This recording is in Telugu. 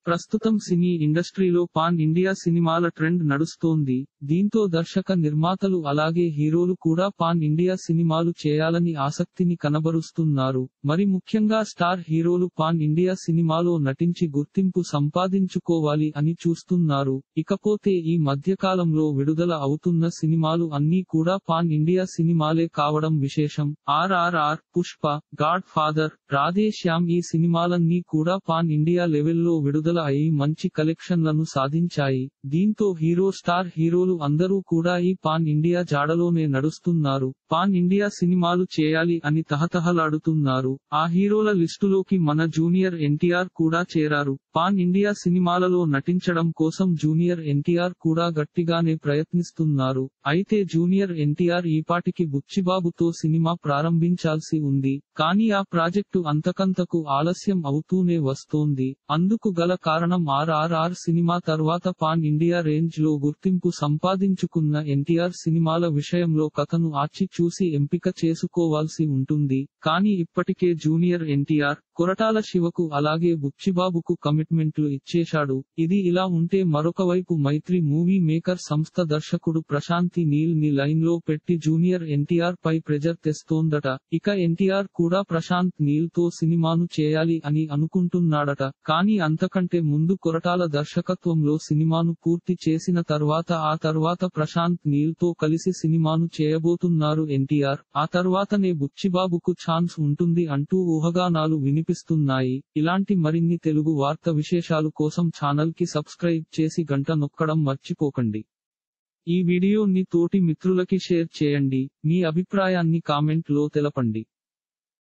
ప్రస్తుతం సినీ ఇండస్ట్రీలో పాన్ ఇండియా సినిమాల ట్రెండ్ నడుస్తోంది దీంతో దర్శక నిర్మాతలు అలాగే హీరోలు కూడా పాన్ ఇండియా సినిమాలు చేయాలని ఆసక్తిని కనబరుస్తున్నారు మరి ముఖ్యంగా స్టార్ హీరోలు పాన్ ఇండియా సినిమాలో నటించి గుర్తింపు సంపాదించుకోవాలి అని చూస్తున్నారు ఇకపోతే ఈ మధ్యకాలంలో విడుదల అవుతున్న సినిమాలు అన్నీ కూడా పాన్ ఇండియా సినిమాలే కావడం విశేషం RRR Pushpa Godfather Radhe Shyam ఈ సినిమాలన్నీ కూడా పాన్ ఇండియా లెవెల్లో విడుదల అయి మంచి కలెక్షన్లను సాధించాయి దీంతో హీరో స్టార్ హీరోలు అందరూ కూడా ఈ పాన్ ఇండియా జాడలోనే నడుస్తున్నారు పాన్ ఇండియా సినిమాలు చేయాలి అని తహతహలాడుతున్నారు ఆ హీరోల లిస్టులోకి మన జూనియర్ ఎన్టీఆర్ కూడా చేరారు పాన్ ఇండియా సినిమాలలో నటించడం కోసం జూనియర్ ఎన్టీఆర్ కూడా గట్టిగానే ప్రయత్నిస్తున్నారు అయితే జూనియర్ ఎన్టీఆర్ ఈపాటికి బుచ్చిబాబుతో సినిమా ప్రారంభించాల్సి ఉంది కానీ ఆ ప్రాజెక్టు అంతకంతకు ఆలస్యం అవుతూనే వస్తోంది అందుకు గల కారణం ఆర్ఆర్ఆర్ సినిమా తర్వాత పాన్ ఇండియా రేంజ్ లో గుర్తింపు సంపాదించుకున్న ఎన్టీఆర్ సినిమాల విషయంలో కథను ఆచి చూసి ఎంపిక చేసుకోవాల్సి ఉంటుంది కానీ ఇప్పటికే జూనియర్ ఎన్టీఆర్ కొరటాల శివకు అలాగే బుచ్చిబాబుకు కమిట్మెంట్లు ఇచ్చేశాడు ఇది ఇలా ఉంటే మరొక వైపు మైత్రి మూవీ మేకర్ సంస్థ దర్శకుడు ప్రశాంతి నీల్ ని లైన్ లో పెట్టి జూనియర్ ఎన్టీఆర్ పై ప్రెజర్ తెస్తోందట ఇక ఎన్టీఆర్ కూడా ప్రశాంత్ నీల్ తో సినిమాను చేయాలి అని అనుకుంటున్నాడట కానీ అంతకంటే ముందు కొరటాల దర్శకత్వంలో సినిమాను పూర్తి చేసిన తర్వాత ఆ తర్వాత ప్రశాంత్ నీల్ తో కలిసి సినిమాను చేయబోతున్నారు ఎన్టీఆర్ ఆ తర్వాతనే బుచ్చిబాబుకు ఛాన్స్ ఉంటుంది అంటూ ఊహగానాలు వినిపిస్తున్నాయి ఇలాంటి మరిన్ని తెలుగు వార్త విశేషాలు కోసం ఛానల్ కి సబ్స్క్రైబ్ చేసి గంట నొక్కడం మర్చిపోకండి ఈ వీడియోని తోటి మిత్రులకి షేర్ చేయండి మీ అభిప్రాయాన్ని కామెంట్ లో తెలపండి